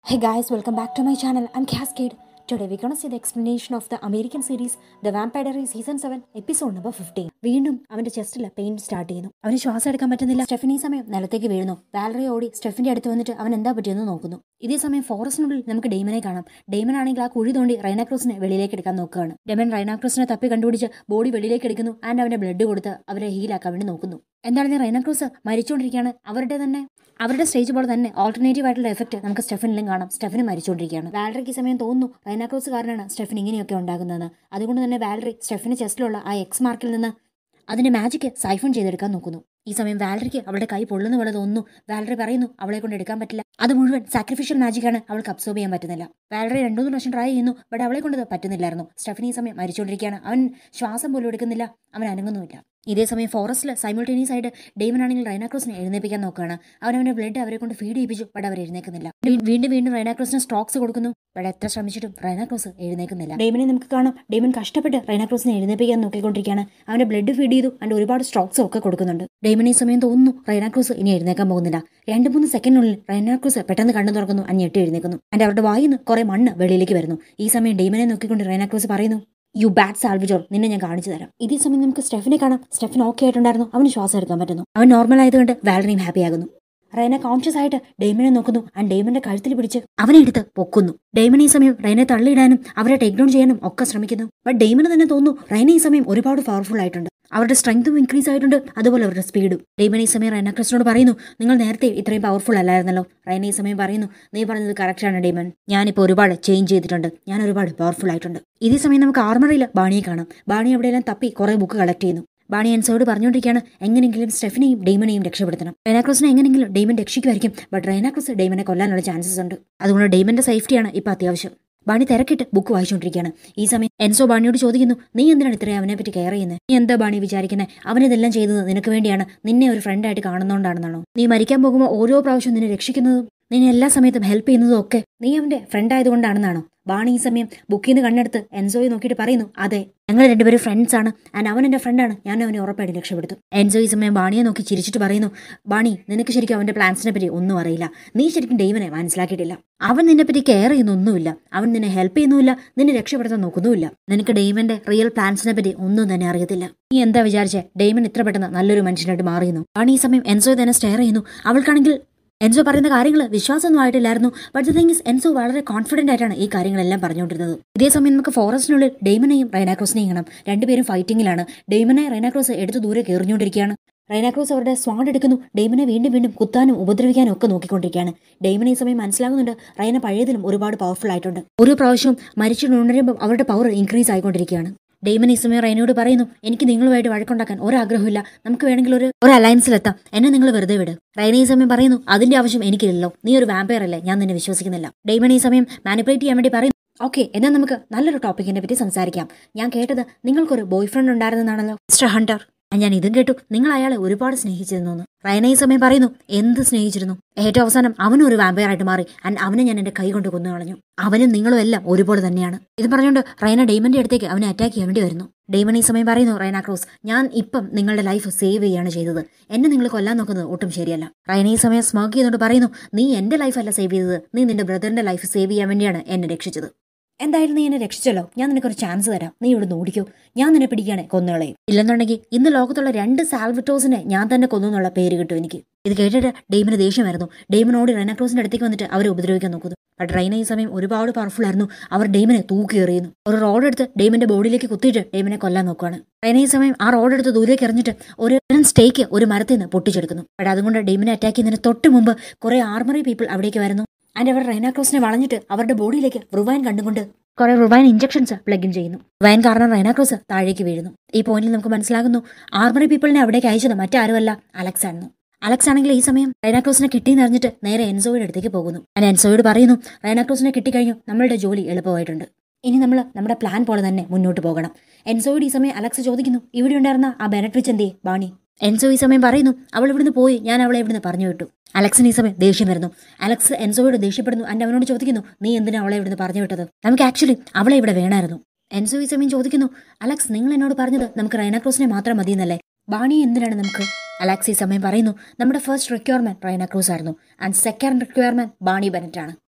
Hey guys, welcome back to my channel. I'm Cascade. Today we're gonna see the explanation of the American series The Vampire Diaries Season 7 Episode number 15. വീണ്ടും അവന്റെ ചെസ്റ്റിൽ pain start ചെയ്യുന്നു അവന് ശ്വാസം എടുക്കാൻ പറ്റുന്നില്ല Stephanie സമയം നിലത്തേക്ക് വീഴുന്നു വാലറി ഓടി സ്റ്റെഫിന്റെ അടുത്ത് വന്നിട്ട് അവൻ എന്താ പറ്റിയെന്ന് നോക്കുന്നു ഇതേ സമയം ഫോറസ്റ്റിനുള്ളിൽ നമുക്ക് ഡെയ്മനെ കാണാം ഡെയ്മൻ ആണെങ്കിൽ ആ കുഴി തോണ്ടി റൈനാക്രോസിനെ വെളിയിലേക്ക് എടുക്കാൻ നോക്കുകയാണ് ഡെമൻ റൈനാക്രോസിനെ തപ്പി കണ്ടുപിടിച്ച് ബോഡി വെളിയിലേക്ക് എടുക്കുന്നു ആൻഡ് അവന്റെ ബ്ലഡ് കൊടുത്ത് അവരെ ഹീലാക്കാൻ വേണ്ടി നോക്കുന്നു എന്താണെന്ന് റൈനാക്രോസ് മരിച്ചുകൊണ്ടിരിക്കുകയാണ് അവരുടെ തന്നെ അവരുടെ സ്റ്റേജ് പോലെ തന്നെ ഓൾട്ടർനേറ്റീവ് ആയിട്ടുള്ള എഫക്റ്റ് നമുക്ക് സ്റ്റെഫനിലും കാണാം സ്റ്റെഫന് മരിച്ചുകൊണ്ടിരിക്കുകയാണ് വാലറിക്ക് ഈ സമയം തോന്നുന്നു റൈനാക്രോസ് കാരണമാണ് സ്റ്റെഫൻ ഇങ്ങനെയൊക്കെ ഉണ്ടാകുന്നതെന്ന് അതുകൊണ്ട് തന്നെ വാലറി സ്റ്റെഫിന് ചെസ്റ്റിലുള്ള ആ എക്സ് മാർക്കിൽ നിന്ന് അതിന്റെ മാജിക് സൈഫൺ ചെയ്തെടുക്കാൻ നോക്കുന്നു ഈ സമയം വാലറിക്ക് അവളുടെ കൈ പൊള്ളുന്ന പോലെ തോന്നുന്നു വാലറി പറയുന്നു അവളെ കൊണ്ട് എടുക്കാൻ പറ്റില്ല അത് മുഴുവൻ സാക്രിഫിഷ്യൽ മാജിക്കാണ് അവൾക്ക് അബ്സോർബ് ചെയ്യാൻ പറ്റുന്നില്ല വാലറി രണ്ടു മൂന്ന് പ്രാവശ്യം ട്രൈ ചെയ്യുന്നു ബട്ട് അവളെ കൊണ്ട് ഇത് പറ്റുന്നില്ലായിരുന്നു സ്റ്റെഫനി ഈ സമയം മരിച്ചുകൊണ്ടിരിക്കുകയാണ് അവൻ ശ്വാസം പോലും എടുക്കുന്നില്ല അവൻ അനങ്ങുന്നുമില്ല ഇതേ സമയം ഫോറസ്റ്റിൽ സൈമിൾട്ടേനിയസ് ആയിട്ട് ഡെയ്മൻ ആണെങ്കിൽ റൈനാക്രോസിനെ എഴുന്നേപ്പിക്കാൻ നോക്കുകയാണ് അവൻ അവന്റെ ബ്ലഡ് അവരെ കൊണ്ട് ഫീഡ് ചെയ്യിപ്പിച്ചു ബട്ട് അവർ എഴുന്നേക്കുന്നില്ല വീ- വീണ്ടും വീണ്ടും റൈനാക്രോസിന് സ്ട്രോക്സ് കൊടുക്കുന്നു ബട്ട് എത്ര ശ്രമിച്ചിട്ടും റൈനാക്രോസ് എഴുന്നേക്കുന്നില്ല ഡെയ്മനെ നമുക്ക് കാണാം ഡെയ്മൻ കഷ്ടപ്പെട്ട് റൈനാക്രോസിനെ എഴുന്നേപ്പിക്കാൻ നോക്കിക്കൊണ്ടിരിക്കുകയാണ് അവന്റെ ബ്ലഡ് ഫീഡ് ചെയ്തു ആൻഡ് ഒരുപാട് സ്ട്രോക്സ് ഒക്കെ കൊടുക്കുന്നുണ്ട് ഡെയ്മൻ ഈ സമയം തോന്നുന്നു റൈനാക്രോസ് ഇനി എഴുന്നേക്കാൻ പോകുന്നില്ല രണ്ട് മൂന്ന് സെക്കൻഡിനുള്ളിൽ റൈനാക്രോസ് പെട്ടെന്ന് കണ്ണു തുറക്കുന്നു അഞ്ഞ് ഞെട്ടി എഴുന്നേക്കുന്നു ആൻഡ് അവരുടെ വായിൽ നിന്ന് കുറെ മണ്ണ് വെളിയിലേക്ക് വരുന്നു ഈ സമയം ഡെയ്മനെ നോക്കിക്കൊണ്ട് റൈനാക്രോസ് പറയുന്നു യു ബാഡ് സാൽവിജോർ നിന്നെ ഞാൻ കാണിച്ചു തരാം ഇതേ സമയം നമുക്ക് സ്റ്റെഫിനെ കാണാം സ്റ്റെഫിൻ ഓക്കെ ആയിട്ടുണ്ടായിരുന്നു അവന് ശ്വാസം എടുക്കാൻ പറ്റുന്നു അവൻ നോർമൽ ആയതുകൊണ്ട് വാലറിയും ഹാപ്പി ആകുന്നു റൈന കോൺഷ്യസ് ആയിട്ട് ഡെയ്മനെ നോക്കുന്നു ആൻഡ് ഡെയ്മന്റെ കഴുത്തിൽ പിടിച്ച് അവനെ എടുത്ത് പൊക്കുന്നു ഡെയ്മൻ ഈ സമയം റൈനെ തള്ളിയിടാനും അവരെ ടേക്ക് ഡൗൺ ചെയ്യാനും ഒക്കെ ശ്രമിക്കുന്നു ബട്ട് ഡെയ്മന് തന്നെ തോന്നുന്നു റൈന ഈ സമയം ഒരുപാട് പവർഫുൾ ആയിട്ടുണ്ട് അവരുടെ സ്ട്രെങ്തും ഇൻക്രീസ് ആയിട്ടുണ്ട് അതുപോലെ അവരുടെ സ്പീഡും ഡെയ്മൻ ഈ സമയം റൈന ക്രിസ്റ്റിനോട് പറയുന്നു നിങ്ങൾ നേരത്തെ ഇത്രയും പവർഫുൾ അല്ലായിരുന്നല്ലോ റൈന ഈ സമയം പറയുന്നു നീ പറഞ്ഞത് കറക്റ്റ് ആണ് ഡെയ്മൻ ഞാനിപ്പോൾ ഒരുപാട് ചേഞ്ച് ചെയ്തിട്ടുണ്ട് ഞാൻ ഒരുപാട് പവർഫുൾ ആയിട്ടുണ്ട് ഇതേ സമയം നമുക്ക് ആർമറിയിൽ ബാണിയെ കാണാം ബാണി അവിടെയെല്ലാം തപ്പി കുറെ ബുക്ക് കളക്ട് ചെയ്യുന്നു ബാണി എൻസോട് പറഞ്ഞുകൊണ്ടിരിക്കുകയാണ് എങ്ങനെയെങ്കിലും സ്റ്റെഫിനെയും ഡെയ്മനെയും രക്ഷപ്പെടുത്തണം റൈനാക്രോസിനെ എങ്ങനെയെങ്കിലും ഡെയ്മൻ രക്ഷിക്കുമായിരിക്കും ബട്ട് റൈനാക്രോസ് ഡെയ്മനെ കൊല്ലാനുള്ള ചാൻസസ് ഉണ്ട് അതുകൊണ്ട് ഡെയ്മന്റെ സേഫ്റ്റിയാണ് ഇപ്പൊ അത്യാവശ്യം ബാണി തിരക്കിട്ട് ബുക്ക് വായിച്ചുകൊണ്ടിരിക്കുകയാണ് ഈ സമയം എൻസോ ബാണിയോട് ചോദിക്കുന്നു നീ എന്തിനാണ് ഇത്രയും അവനെ പറ്റി കെയർ ചെയ്യുന്നത് നീ എന്താ ബാണി വിചാരിക്കുന്നത് അവനിതെല്ലാം ചെയ്തത് നിനക്ക് വേണ്ടിയാണ് നിന്നെ ഒരു ഫ്രണ്ടായിട്ട് കാണുന്നോണ്ടാണെന്നാണോ നീ മരിക്കാൻ പോകുമ്പോൾ ഓരോ പ്രാവശ്യം നിന്നെ രക്ഷിക്കുന്നതും നിന്നെ എല്ലാ സമയത്തും ഹെൽപ്പ് ചെയ്യുന്നതും ഒക്കെ നീ അവന്റെ ഫ്രണ്ട് ആയതുകൊണ്ടാണെന്നാണോ ബാണി ഈ സമയം ബുക്കിൽ നിന്ന് കണ്ണെടുത്ത് എൻസോയെ നോക്കിയിട്ട് പറയുന്നു അതെ ഞങ്ങൾ രണ്ടുപേരും ഫ്രണ്ട്സ് ആണ് ആൻഡ് അവൻ എന്റെ ഫ്രണ്ടാണ് ഞാൻ അവനെ ഉറപ്പായിട്ട് രക്ഷപ്പെടുത്തും എൻസോ ഈ സമയം ബാണിയെ നോക്കി ചിരിച്ചിട്ട് പറയുന്നു ബാണി നിനക്ക് ശരിക്കും അവന്റെ പ്ലാൻസിനെ പറ്റി ഒന്നും അറിയില്ല നീ ശരിക്കും ഡെയ്വനെ മനസ്സിലാക്കിയിട്ടില്ല അവൻ നിന്നെ പറ്റി കെയർ ചെയ്യുന്നൊന്നുമില്ല അവൻ നിന്നെ ഹെൽപ്പ് ചെയ്യുന്നുമില്ല നിന്നെ രക്ഷപ്പെടുത്താൻ നോക്കുന്നുമില്ല നിനക്ക് ഡെയ്മന്റെ റിയൽ പ്ലാൻസിനെ പറ്റി ഒന്നും തന്നെ അറിയത്തില്ല നീ എന്താ വിചാരിച്ചേ ഡെയ്മൻ ഇത്ര പെട്ടെന്ന് നല്ലൊരു മനുഷ്യനായിട്ട് മാറിയുന്നു ബാണി ഈ സമയം എൻസോ തന്നെ സ്റ്റെയർ ചെയ്യുന്നു അവൾക്കാണെങ്കിൽ എൻസോ പറയുന്ന കാര്യങ്ങൾ വിശ്വാസമൊന്നും ആയിട്ടില്ലായിരുന്നു but the thing is Enzo വളരെ കോൺഫിഡന്റ് ആയിട്ടാണ് ഈ കാര്യങ്ങളെല്ലാം പറഞ്ഞുകൊണ്ടിരുന്നത് ഇതേ സമയം നമുക്ക് ഫോറസ്റ്റിനുള്ളിൽ ഡെയ്മനെയും റൈനാക്രോസിനെയും കാണാം രണ്ടുപേരും ഫൈറ്റിംഗിലാണ് ഡെയ്മനെ റൈനാക്രോസ് എടുത്ത് ദൂരെ കയറിഞ്ഞുകൊണ്ടിരിക്കുകയാണ് റൈനാക്രോസ് അവരുടെ സ്വാഡ് എടുക്കുന്നു ഡെയ്മനെ വീണ്ടും വീണ്ടും കുത്താനും ഉപദ്രവിക്കാനും ഒക്കെ നോക്കിക്കൊണ്ടിരിക്കുകയാണ് ഡെയ്മനെ ഈ സമയം മനസ്സിലാകുന്നുണ്ട് റൈന പഴയതിലും ഒരുപാട് പവർഫുൾ ആയിട്ടുണ്ട് ഓരോ പ്രാവശ്യവും മരിച്ചിട്ടുണരുമ്പോൾ അവരുടെ പവർ ഇൻക്രീസ് ആയിക്കൊണ്ടിരിക്കുകയാണ് ഡെയ്മൻ ഈ സമയം റൈനോട് പറയുന്നു എനിക്ക് നിങ്ങളുമായിട്ട് വഴക്കുണ്ടാക്കാൻ ഒരാഗ്രഹമില്ല നമുക്ക് വേണമെങ്കിൽ ഒരു ഒരു അലയൻസിലെത്താം എന്നെ നിങ്ങൾ വെറുതെ വിട് റൈന ഈ സമയം പറയുന്നു അതിന്റെ ആവശ്യം എനിക്കില്ലല്ലോ നീ ഒരു വാമ്പയർ അല്ലേ ഞാൻ നിന്നെ വിശ്വസിക്കുന്നില്ല ഡെയ്മൻ ഈ സമയം മാനിപ്പുലേറ്റ് ചെയ്യാൻ വേണ്ടി പറയുന്നു ഓക്കെ എന്നാൽ നമുക്ക് നല്ലൊരു ടോപ്പിക്കിനെ പറ്റി സംസാരിക്കാം ഞാൻ കേട്ടത് നിങ്ങൾക്കൊരു ബോയ് ഫ്രണ്ട് ഉണ്ടായിരുന്നെന്നാണല്ലോ മിസ്റ്റർ ഹണ്ടർ ഞാൻ ഇതും കേട്ടു നിങ്ങൾ അയാളെ ഒരുപാട് സ്നേഹിച്ചിരുന്നു എന്ന്. റൈന ഈ സമയം പറയുന്നു എന്ത് സ്നേഹിച്ചിരുന്നു ഏറ്റവും അവസാനം അവനും ഒരു വാമ്പയർ ആയിട്ട് മാറി ആൻഡ് അവനെ ഞാൻ എന്റെ കൈ കൊണ്ട് കൊന്നു കളഞ്ഞു അവനും നിങ്ങളും എല്ലാം ഒരുപോലെ തന്നെയാണ് ഇത് പറഞ്ഞുകൊണ്ട് റൈന ഡെയ്മന്റെ അടുത്തേക്ക് അവനെ അറ്റാക്ക് ചെയ്യാൻ വേണ്ടി വരുന്നു ഡെയ്മൺ ഈ സമയം പറയുന്നു റൈന ക്രോസ് ഞാൻ ഇപ്പം നിങ്ങളുടെ ലൈഫ് സേവ് ചെയ്യാണ് ചെയ്തത് എന്നെ നിങ്ങൾ കൊല്ലാൻ നോക്കുന്നത് ഒട്ടും ശരിയല്ല റൈന ഈ സമയം സ്മോക്ക് ചെയ്തുകൊണ്ട് പറയുന്നു നീ എന്റെ ലൈഫ് അല്ല സേവ് ചെയ്തത് നീ നിന്റെ ബ്രദറിന്റെ ലൈഫ് സേവ് ചെയ്യാൻ വേണ്ടിയാണ് എന്നെ രക്ഷിച്ചത് എന്തായാലും നീ എന്നെ രക്ഷിച്ചല്ലോ ഞാൻ നിനക്കൊരു ചാൻസ് തരാം നീ ഇവിടെ ഓടിക്കോ ഞാൻ നിന്നെ പിടിക്കുകയാണെ കൊന്നുകളയും ഇല്ലെന്നുണ്ടെങ്കിൽ ഇന്ന് ലോകത്തുള്ള രണ്ട് സാൽവറ്റോസിനെ ഞാൻ തന്നെ കൊന്നു എന്നുള്ള പേര് കിട്ടും എനിക്ക് ഇത് കേട്ടിട്ട് ഡെയ്മിന് ദേഷ്യമായിരുന്നു ഡെയ്മനോട് റൈനാക്രോസിന്റെ അടുത്തേക്ക് വന്നിട്ട് അവരെ ഉപദ്രവിക്കാൻ നോക്കുന്നു ബട്ട് റൈന ഈ സമയം ഒരുപാട് പവർഫുൾ ആയിരുന്നു അവർ ഡെയ്മിനെ തൂക്കി എറിയുന്നു ഒരു റോഡ് എടുത്ത് ഡെയ്മിന്റെ ബോഡിയിലേക്ക് കുത്തിയിട്ട് ഡെയ്മിനെ കൊല്ലാൻ നോക്കുകയാണ് റൈന ഈ സമയം ആ റോഡ് എടുത്ത് ദൂരേക്ക് എറിഞ്ഞിട്ട് ഒരു സ്റ്റേക്ക് ഒരു മരത്തിൽ നിന്ന് പൊട്ടിച്ചെടുക്കുന്നു ബട്ട് അതുകൊണ്ട് ഡെയ്മിനെ അറ്റാക്ക് ചെയ്യുന്നതിന് തൊട്ട് മുമ്പ് കുറെ ആർമറി പീപ്പിൾ അവിടേക്ക് വരുന്നു ആൻഡ് അവർ റൈനാക്രോസിനെ വളഞ്ഞിട്ട് അവരുടെ ബോഡിയിലേക്ക് റുവൈൻ കണ്ടുകൊണ്ട് കുറെ റുവൈൻ ഇഞ്ചക്ഷൻസ് പ്ലഗ് ഇൻ ചെയ്യുന്നു റുവൈൻ കാരണം റൈനാക്രോസ് താഴേക്ക് വീഴുന്നു ഈ പോയിന്റിൽ നമുക്ക് മനസ്സിലാകുന്നു ആർമറി പീപ്പിളിനെ അവിടേക്ക് അയച്ചത് മറ്റാരുമല്ല അലക്സ് ആയിരുന്നു അലക്സ് ആണെങ്കിൽ ഈ സമയം റൈനാക്രോസിനെ കിട്ടിയെന്ന് അറിഞ്ഞിട്ട് നേരെ എൻസോയുടെ അടുത്തേക്ക് പോകുന്നു ഞാൻ എൻസോയോട് പറയുന്നു റൈനാക്രോസിനെ കിട്ടിക്കഴിഞ്ഞു നമ്മളുടെ ജോലി എളുപ്പമായിട്ടുണ്ട് ഇനി നമ്മൾ നമ്മുടെ പ്ലാൻ പോലെ തന്നെ മുന്നോട്ട് പോകണം എൻസോയോട് ഈ സമയം അലക്സ് ചോദിക്കുന്നു ഇവിടെ ഉണ്ടായിരുന്ന ആ ബെനട്രിച്ച് എന്തേ ബാണി എൻസോ ഈ സമയം പറയുന്നു അവൾ ഇവിടുന്ന് പോയി ഞാൻ അവളെ ഇവിടുന്ന് പറഞ്ഞു വിട്ടു അലക്സിന് ഈ സമയം ദേഷ്യം വരുന്നു അലക്സ് എൻസോയോട് ദേഷ്യപ്പെടുന്നു ആൻഡ് അവനോട് ചോദിക്കുന്നു നീ എന്തിനാ അവളെ ഇവിടുന്ന് പറഞ്ഞു വിട്ടത് നമുക്ക് ആക്ച്വലി അവളെ ഇവിടെ വേണമായിരുന്നു എൻസോ ഈ സമയം ചോദിക്കുന്നു അലക്സ് നിങ്ങൾ എന്നോട് പറഞ്ഞത് നമുക്ക് റൈനാക്രോസിനെ മാത്രം മതിയെന്നല്ലേ ബാണി എന്തിനാണ് നമുക്ക് അലക്സ് ഈ സമയം പറയുന്നു നമ്മുടെ ഫസ്റ്റ് റിക്വയർമെന്റ് റൈനാക്രോസ് ആയിരുന്നു and second requirement Bonnie Bennett ആണ്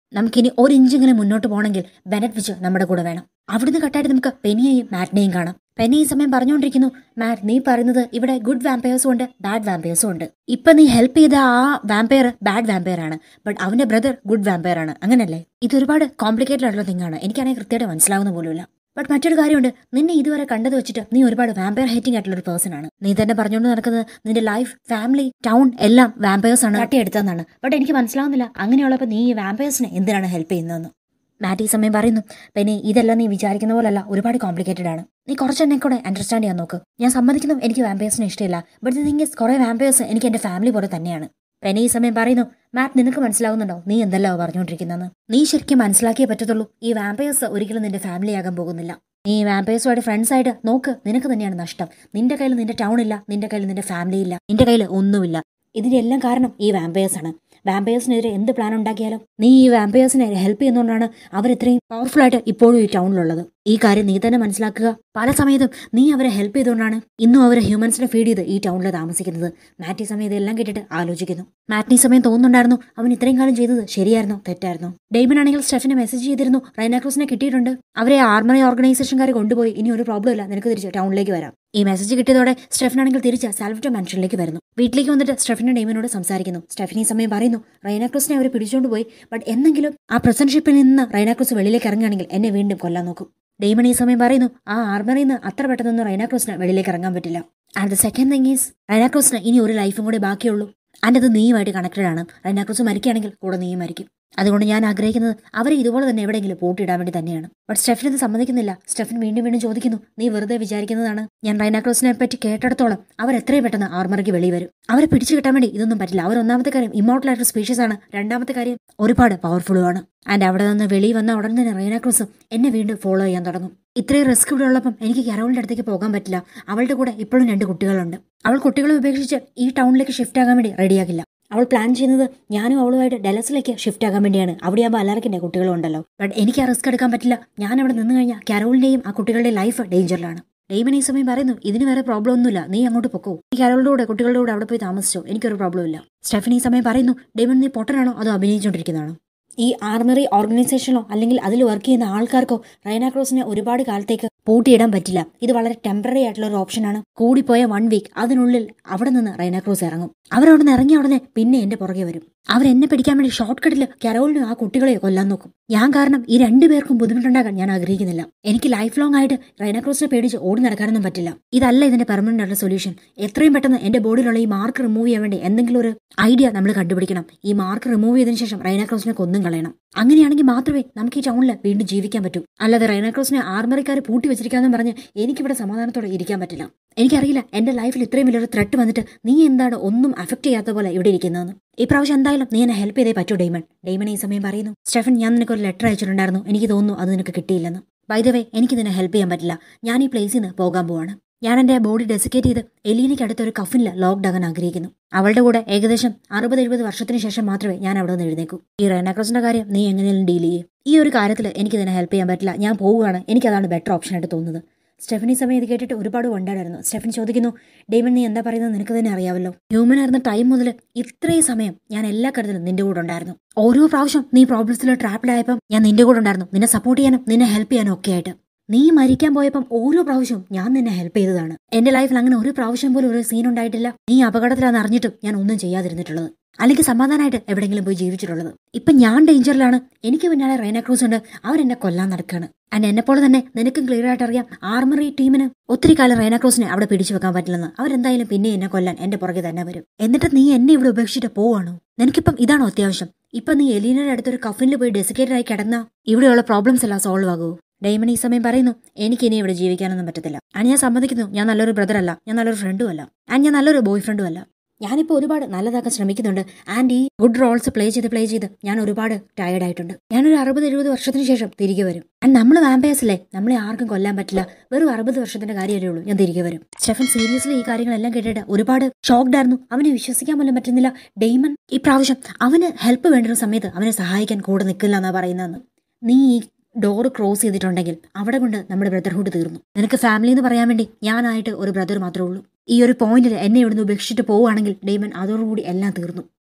നമുക്കിനി ഒരു ഇഞ്ചെങ്കിലും മുന്നോട്ട് പോകണമെങ്കിൽ ബെനറ്റ് വെച്ച് നമ്മുടെ കൂടെ വേണം അവിടുന്ന് കട്ടായിട്ട് നമുക്ക് പെനിയെയും മാറ്റിനെയും കാണാം പെനി ഈ സമയം പറഞ്ഞുകൊണ്ടിരിക്കുന്നു മാറ്റ് നീ പറയുന്നത് ഇവിടെ ഗുഡ് വാമ്പയേഴ്സും ഉണ്ട് ബാഡ് വാമ്പയേഴ്സും ഉണ്ട് ഇപ്പൊ നീ ഹെൽപ്പ് ചെയ്ത ആ വാമ്പയർ ബാഡ് വാമ്പയർ ആണ് ബട്ട് അവന്റെ ബ്രദർ ഗുഡ് വാമ്പയർ ആണ് അങ്ങനല്ലേ ഇത് ഒരുപാട് കോംപ്ലിക്കേറ്റഡ് ആയിട്ടുള്ള തിങ്ങാണ് എനിക്കാണെങ്കിൽ കൃത്യമായിട്ട് മനസ്സിലാവുന്ന പോലുമില്ല ബട്ട് മറ്റൊരു കാര്യമുണ്ട് നിന്നെ ഇതുവരെ കണ്ടത് വെച്ചിട്ട് നീ ഒരുപാട് വാമ്പയർ ഹേറ്റിംഗ് ആയിട്ടുള്ള ഒരു പേഴ്സൺ ആണ് നീ തന്നെ പറഞ്ഞുകൊണ്ട് നടക്കുന്നത് നിന്റെ ലൈഫ് ഫാമിലി ടൗൺ എല്ലാം വാമ്പയേഴ്സ് ആണ് തട്ടിയെടുത്തതെന്നാണ് ബട്ട് എനിക്ക് മനസ്സിലാവുന്നില്ല അങ്ങനെയുള്ളപ്പോൾ നീ ഈ വാമ്പയേഴ്സിനെ എന്തിനാണ് ഹെൽപ്പ് ചെയ്യുന്നതെന്ന് മാറ്റ് ഈ സമയം പറയുന്നു പിന്നെ ഇതെല്ലാം നീ വിചാരിക്കുന്ന പോലല്ല ഒരുപാട് കോംപ്ലിക്കേറ്റഡ് ആണ് നീ കുറച്ച് എന്നെ കൂടെ അണ്ടർസ്റ്റാൻഡ് ചെയ്യാൻ നോക്ക് ഞാൻ സമ്മതിക്കുന്നു എനിക്ക് വാമ്പയേഴ്സിനെ ഇഷ്ടമില്ല ബട്ട് ദി തിങ് ഇസ് കുറെ വാമ്പയേഴ്സ് എനിക്ക് എന്റെ ഫാമിലി പോലെ തന്നെയാണ് പെനി ഈ സമയം പറയുന്നു മാറ്റ് നിനക്ക് മനസ്സിലാവുന്നുണ്ടോ നീ എന്തല്ലോ പറഞ്ഞുകൊണ്ടിരിക്കുന്നതെന്ന് നീ ശരിക്കും മനസ്സിലാക്കിയേ പറ്റത്തുള്ളൂ ഈ വാമ്പയേഴ്സ് ഒരിക്കലും നിന്റെ ഫാമിലി ആകാൻ പോകുന്നില്ല നീ വാമ്പയേഴ്സുമായിട്ട് ഫ്രണ്ട്സ് ആയിട്ട് നോക്ക് നിനക്ക് തന്നെയാണ് നഷ്ടം നിന്റെ കയ്യിൽ നിന്റെ ടൗൺ ഇല്ല നിന്റെ കയ്യിൽ നിന്റെ ഫാമിലി ഇല്ല നിന്റെ കയ്യിൽ ഒന്നുമില്ല ഇതിന്റെ എല്ലാം കാരണം ഈ വാമ്പയേഴ്സ് ആണ് വാമ്പയേഴ്സിനെതിരെ എന്ത് പ്ലാൻ ഉണ്ടാക്കിയാലും നീ ഈ വാമ്പയേഴ്സിനെ ഹെൽപ്പ് ചെയ്യുന്നതുകൊണ്ടാണ് അവർ ഇത്രയും പവർഫുൾ ആയിട്ട് ഇപ്പോഴും ഈ ടൗണിലുള്ളത് ഈ കാര്യം നീ തന്നെ മനസ്സിലാക്കുക പല സമയത്തും നീ അവരെ ഹെൽപ്പ് ചെയ്തുകൊണ്ടാണ് ഇന്നും അവർ ഹ്യൂമൻസിനെ ഫീഡ് ചെയ്ത് ഈ ടൗണിൽ താമസിക്കുന്നത് മാറ്റി സമയം ഇതെല്ലാം കേട്ടിട്ട് ആലോചിക്കുന്നു മാറ്റിനി സമയം തോന്നുന്നുണ്ടായിരുന്നു അവൻ ഇത്രയും കാലം ചെയ്തത് ശരിയായിരുന്നോ തെറ്റായിരുന്നോ ഡെയ്മൻ ആണെങ്കിൽ സ്റ്റെഫിനെ മെസ്സേജ് ചെയ്തിരുന്നു റൈനാക്രോസിനെ കിട്ടിയിട്ടുണ്ട് അവരെ ആർമറി ഓർഗനൈസേഷൻകാർ കൊണ്ടുപോയി ഇനി ഒരു പ്രോബ്ലം ഇല്ല നിനക്ക് തിരിച്ച് ടൗണിലേക്ക് വരാം ഈ മെസ്സേജ് കിട്ടിയതോടെ സ്റ്റെഫിനാണെങ്കിൽ തിരിച്ച് സാൽവറ്റോ മാൻഷനിലേക്ക് വരുന്നു വീട്ടിലേക്ക് വന്നിട്ട് സ്റ്റെഫിന്റെ ഡെയ്മനോട് സംസാരിക്കുന്നു സ്റ്റെഫിനി സമയം പറയുന്നു റൈനാക്രോസിനെ അവർ പിടിച്ചുകൊണ്ട് പോയി ബട്ട് എന്തെങ്കിലും ആ പ്രസൻഷിപ്പിൽ നിന്ന് റൈനാക്രോസ് വെളിയിലേക്ക് ഇറങ്ങുകയാണെങ്കിൽ എന്നെ വീണ്ടും കൊല്ലാൻ നോക്കും ഡെയ്മൺ ഈ സമയം പറയുന്നു ആ ആർമറിയിൽ നിന്ന് അത്ര പെട്ടെന്നൊന്നും റൈനാക്രോസിന് വെളിയിലേക്ക് ഇറങ്ങാൻ പറ്റില്ല and the second thing is റൈനാക്രോസിന് ഇനി ഒരു ലൈഫും കൂടെ ബാക്കിയുള്ളൂ ആൻഡ് അത് നീയുമായിട്ട് കണക്റ്റഡ് ആണ് റൈനാക്രോസ് മരിക്കുകയാണെങ്കിൽ കൂടെ നീയും മരിക്കും അതുകൊണ്ട് ഞാൻ ആഗ്രഹിക്കുന്നത് അവരെ ഇതുപോലെ തന്നെ എവിടെയെങ്കിലും പൂട്ടിയിടാൻ വേണ്ടി തന്നെയാണ് ബട്ട് സ്റ്റെഫിൻ ഇത് സമ്മതിക്കുന്നില്ല സ്റ്റെഫിൻ വീണ്ടും വീണ്ടും ചോദിക്കുന്നു നീ വെറുതെ വിചാരിക്കുന്നതാണ് ഞാൻ റൈനാക്രോസിനെ പറ്റി കേട്ടിടത്തോളം അവർ എത്രയും പെട്ടെന്ന് ആർമറിക്ക് വെളി വരും അവരെ പിടിച്ചു കിട്ടാൻ വേണ്ടി ഇതൊന്നും പറ്റില്ല അവർ ഒന്നാമത്തെ കാര്യം ഇമോട്ടൽ ആയിട്ടുള്ള സ്പീഷ്യസ് ആണ് രണ്ടാമത്തെ കാര്യം ഒരുപാട് പവർഫുള്ളും ആണ് ആൻഡ് അവിടെ നിന്ന് വെളി വന്ന ഉടൻ തന്നെ റൈനാക്രോസ് എന്നെ വീണ്ടും ഫോളോ ചെയ്യാൻ തുടങ്ങും ഇത്രയും റിസ്ക് ഇവിടെ ഉള്ളപ്പം എനിക്ക് കരോളിന്റെ അടുത്തേക്ക് പോകാൻ പറ്റില്ല അവളുടെ കൂടെ ഇപ്പോഴും രണ്ട് കുട്ടികളുണ്ട് അവൾ കുട്ടികളെ ഉപേക്ഷിച്ച് ഈ ടൗണിലേക്ക് ഷിഫ്റ്റ് ആകാൻ വേണ്ടി റെഡിയാകില്ല അവൾ പ്ലാൻ ചെയ്യുന്നത് ഞാനും അവളുമായിട്ട് ഡെലസിലേക്ക് ഷിഫ്റ്റ് ആകാൻ വേണ്ടിയാണ് അവിടെയാകുമ്പോൾ അലർക്കിന്റെ കുട്ടികളും ഉണ്ടല്ലോ ബട്ട് എനിക്ക് ആ റിസ്ക് എടുക്കാൻ പറ്റില്ല ഞാൻ അവിടെ നിന്ന് കഴിഞ്ഞാൽ കരോളിന്റെയും ആ കുട്ടികളുടെ ലൈഫ് ഡേഞ്ചറിലാണ് ഡെയ്മൻ ഈ സമയം പറയുന്നു ഇതിന് വേറെ പ്രോബ്ലം ഒന്നുമില്ല നീ അങ്ങോട്ട് പൊക്കോ ഈ കരോളുടെ കൂടെ കുട്ടികളുടെ കൂടെ അവിടെ പോയി താമസിച്ചോ എനിക്കൊരു പ്രോബ്ലം ഇല്ല സ്റ്റെഫൻ ഈ സമയം പറയുന്നു ഡെയ്മൻ നീ പൊട്ടനാണോ അതോ അഭിനയിച്ചുകൊണ്ടിരിക്കുന്നതാണോ ഈ ആർമറി ഓർഗനൈസേഷനോ അല്ലെങ്കിൽ അതിൽ വർക്ക് ചെയ്യുന്ന ആൾക്കാർക്കോ റൈനാക്രോസിനെ ഒരുപാട് കാലത്തേക്ക് പൂട്ടിയിടാൻ പറ്റില്ല ഇത് വളരെ ടെമ്പററി ആയിട്ടുള്ള ഒരു ഓപ്ഷനാണ് കൂടിപ്പോയ വൺ വീക്ക് അതിനുള്ളിൽ അവിടെ നിന്ന് റൈനാക്രോസ് ഇറങ്ങും അവരവിടെ നിന്ന് ഇറങ്ങിയ ഉടനെ പിന്നെ എന്റെ പുറകെ വരും അവരെന്നെ പിടിക്കാൻ വേണ്ടി ഷോർട്ട് കട്ടിൽ കരോളിനും ആ കുട്ടികളെ കൊല്ലാൻ നോക്കും ഞാൻ കാരണം ഈ രണ്ടുപേർക്കും ബുദ്ധിമുട്ടുണ്ടാക്കാൻ ഞാൻ ആഗ്രഹിക്കുന്നില്ല എനിക്ക് ലൈഫ് ലോങ് ആയിട്ട് റൈനാക്രോസിനെ പേടിച്ച് ഓടി നടക്കാനൊന്നും പറ്റില്ല ഇതല്ല ഇതിന്റെ പെർമനന്റ് ആയിട്ടുള്ള സൊല്യൂഷൻ എത്രയും പെട്ടെന്ന് എന്റെ ബോഡിയിലുള്ള ഈ മാർക്ക് റിമൂവ് ചെയ്യാൻ വേണ്ടി എന്തെങ്കിലും ഒരു ഐഡിയ നമ്മൾ കണ്ടുപിടിക്കണം ഈ മാർക്ക് റിമൂവ് ചെയ്തതിനു ശേഷം റൈനാക്രോസിനെ കൊന്നും കളയണം അങ്ങനെയാണെങ്കിൽ മാത്രമേ നമുക്ക് ഈ ടൗണിൽ വീണ്ടും ജീവിക്കാൻ പറ്റൂ അല്ലാതെ റൈനാക്രോസിനെ ആർമറിക്കാർ പൂട്ടി വെച്ചിരിക്കാന്ന് പറഞ്ഞ് എനിക്കിവിടെ സമാധാനത്തോടെ ഇരിക്കാൻ പറ്റില്ല എനിക്കറിയില്ല എന്റെ ലൈഫിൽ ഇത്രയും വലിയൊരു ത്രെട്ട് വന്നിട്ട് നീ എന്താണ് ഒന്നും അഫക്ട് ചെയ്യാത്ത പോലെ ഇവിടെ ഇരിക്കുന്നതെന്ന് ഇപ്രാവശ്യം എന്തായാലും നീ എന്നെ ഹെൽപ്പ് ചെയ്തേ പറ്റൂ ഡെയ്മൺ ഡെയ്മൺ ഈ സമയം പറയുന്നു സ്റ്റെഫൻ ഞാൻ നിനക്ക് ഒരു ലെറ്റർ അയച്ചിട്ടുണ്ടായിരുന്നു എനിക്ക് തോന്നുന്നു അത് നിനക്ക് കിട്ടിയില്ലെന്ന് വൈദവേ എനിക്ക് നിന്നെ ഹെൽപ്പ് ചെയ്യാൻ പറ്റില്ല ഞാൻ ഈ പ്ലേസിൽ നിന്ന് പോകാൻ പോവാണ് ഞാൻ എന്റെ ബോഡി ഡെസിക്കേറ്റ് ചെയ്ത് എലീനയ്ക്ക് അടുത്ത ഒരു കഫിനിൽ ലോക്ക്ഡ് ആകാൻ ആഗ്രഹിക്കുന്നു അവളുടെ കൂടെ ഏകദേശം അറുപത് എഴുപത് വർഷത്തിന് ശേഷം മാത്രമേ ഞാൻ അവിടെ നിന്ന് എഴുന്നേക്കൂ ഈ റെനാക്രോസിന്റെ കാര്യം നീ എങ്ങനെയും ഡീൽ ചെയ്യും ഈ ഒരു കാര്യത്തിൽ എനിക്ക് നിന്നെ ഹെൽപ്പ് ചെയ്യാൻ പറ്റില്ല ഞാൻ പോവുകയാണ് എനിക്കതാണ് ബെറ്റർ ഓപ്ഷൻ ആയിട്ട് തോന്നുന്നത് സ്റ്റെഫനി സമയം ഇത് കേട്ടിട്ട് ഒരുപാട് വണ്ടാടായിരുന്നു സ്റ്റെഫൻ ചോദിക്കുന്നു ഡേമൻ നീ എന്താ പറയുന്നത് നിനക്ക് തന്നെ അറിയാമല്ലോ ഹ്യൂമൻ ആയിരുന്ന ടൈം മുതൽ ഇത്രയും സമയം ഞാൻ എല്ലാ കാര്യത്തിലും നിന്റെ കൂടെ ഉണ്ടായിരുന്നു ഓരോ പ്രാവശ്യം നീ പ്രോബ്ലംസിൽ ട്രാപ്പിലായപ്പം ഞാൻ നിന്റെ കൂടെ ഉണ്ടായിരുന്നു നിന്നെ സപ്പോർട്ട് ചെയ്യാനും നിന്നെ ഹെൽപ്പ് ചെയ്യാനും ഒക്കെ ആയിട്ട് നീ മരിക്കാൻ പോയപ്പം ഓരോ പ്രാവശ്യവും ഞാൻ നിന്നെ ഹെൽപ്പ് ചെയ്തതാണ് എന്റെ ലൈഫിൽ അങ്ങനെ ഒരു പ്രാവശ്യം പോലും ഒരു സീൻ ഉണ്ടായിട്ടില്ല നീ അപകടത്തിലാണെന്ന് അറിഞ്ഞിട്ടും ഞാൻ ഒന്നും ചെയ്യാതിരുന്നിട്ടുള്ളത് അല്ലെങ്കിൽ സമാധാനമായിട്ട് എവിടെയെങ്കിലും പോയി ജീവിച്ചിട്ടുള്ളത് ഇപ്പൊ ഞാൻ ഡേഞ്ചറിലാണ് എനിക്ക് പിന്നാലെ റൈന ക്രൂസ് ഉണ്ട് അവരെന്നെ കൊല്ലാൻ നടക്കുകയാണ് ആൻഡ് എന്നെ പോലെ തന്നെ നിനക്കും ക്ലിയർ ആയിട്ട് അറിയാം ആർമറി ടീമിന് ഒത്തിരി കാലം റൈന ക്രൂസിനെ അവിടെ പിടിച്ചു വെക്കാൻ പറ്റില്ലെന്ന് അവരെന്തായാലും പിന്നെ എന്നെ കൊല്ലാൻ എന്റെ പുറകെ തന്നെ വരും എന്നിട്ട് നീ എന്നെ ഇവിടെ ഉപേക്ഷിച്ചിട്ട് പോവാണോ നിനക്കിപ്പം ഇതാണോ അത്യാവശ്യം ഇപ്പൊ നീ എലീനയുടെ അടുത്തൊരു കഫിനിൽ പോയി ഡെസിക്കേറ്റഡ് ആയി കിടന്ന ഇവിടെയുള്ള പ്രോബ്ലംസ് എല്ലാം സോൾവ് ആകുമോ ഡൈമൺ ഈ സമയം പറയുന്നു എനിക്ക് ഇനി ഇവിടെ ജീവിക്കാനൊന്നും പറ്റത്തില്ല ആൻഡ് ഞാൻ സമ്മതിക്കുന്നു ഞാൻ നല്ലൊരു ബ്രദർ അല്ല ഞാൻ നല്ലൊരു ഫ്രണ്ടും അല്ല ആൻഡ് ഞാൻ നല്ലൊരു ബോയ് ഫ്രണ്ടും അല്ല ഞാനിപ്പോൾ ഒരുപാട് നല്ലതാക്കാൻ ശ്രമിക്കുന്നുണ്ട് ആൻഡ് ഈ ഗുഡ് റോൾസ് പ്ലേ ചെയ്ത് പ്ലേ ചെയ്ത് ഞാൻ ഒരുപാട് ടയർഡ് ആയിട്ടുണ്ട് ഞാനൊരു അറുപത് എഴുപത് വർഷത്തിന് ശേഷം തിരികെ വരും ആൻഡ് നമ്മൾ വാമ്പയേഴ്സ് അല്ലേ നമ്മളെ ആർക്കും കൊല്ലാൻ പറ്റില്ല വെറും അറുപത് വർഷത്തിന്റെ കാര്യമല്ലേ ഉള്ളൂ ഞാൻ തിരികെ വരും സ്റ്റെഫൻ സീരിയസ്ലി ഈ കാര്യങ്ങളെല്ലാം കേട്ടിട്ട് ഒരുപാട് ഷോക്ക്ഡ് ആയിരുന്നു അവനെ വിശ്വസിക്കാൻ പോലും പറ്റുന്നില്ല ഡെയ്മൺ ഈ പ്രാവശ്യം അവന് ഹെൽപ്പ് വേണ്ടുന്ന സമയത്ത് അവനെ സഹായിക്കാൻ കൂടെ നിൽക്കില്ല എന്നാ പറയുന്നതെന്ന് നീ ഈ ഡോറ് ക്രോസ് ചെയ്തിട്ടുണ്ടെങ്കിൽ അവിടെ കൊണ്ട് നമ്മുടെ ബ്രദർഹുഡ് തീർന്നു നിനക്ക് ഫാമിലി എന്ന് പറയാൻ വേണ്ടി ഞാനായിട്ട് ഒരു ബ്രദർ മാത്രമേ ഉള്ളൂ ഈ ഒരു പോയിന്റിൽ എന്നെ ഇവിടുന്ന് ഉപേക്ഷിച്ചിട്ട് പോവുകയാണെങ്കിൽ ഡെയ്മൻ അതോടുകൂടി എല്ലാം തീർന്നു